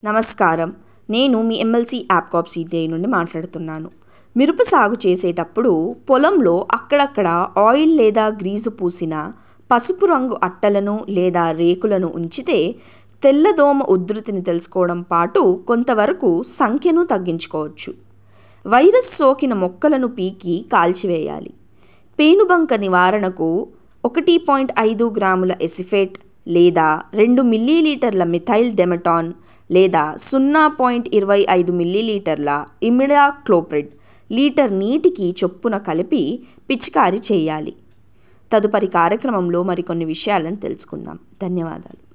నమస్కారం నేను మీ MLC యాప్కాప్ CTI నుండి మాట్లాడుతున్నాను మిరప సాగు చేసేటప్పుడు పొలంలో అక్కడక్కడ ఆయిల్ లేదా గ్రీజు పూసిన పసుపు రంగు అట్టలను లేదా రేకులను ఉంచితే తెల్లదోమ ఉధృతిని తెలుసుకోవడం పాటు కొంతవరకు సంఖ్యను తగ్గించుకోవచ్చు వైరస్ సోకిన మొక్కలను పీకి కాల్చివేయాలి పేనుబంక నివారణకు ఒకటి పాయింట్ ఐదు గ్రాముల ఎసిఫేట్ లేదా రెండు మిల్లీలీటర్ల మిథైల్ డెమటాన్ లేదా సున్నా పాయింట్ ఇరవై ఐదు మిల్లీలీటర్ల ఇమిడాక్లోప్రిడ్ లీటర్ నీటికి చొప్పున కలిపి పిచికారీ చేయాలి తదుపరి కార్యక్రమంలో మరికొన్ని విషయాలను తెలుసుకుందాం ధన్యవాదాలు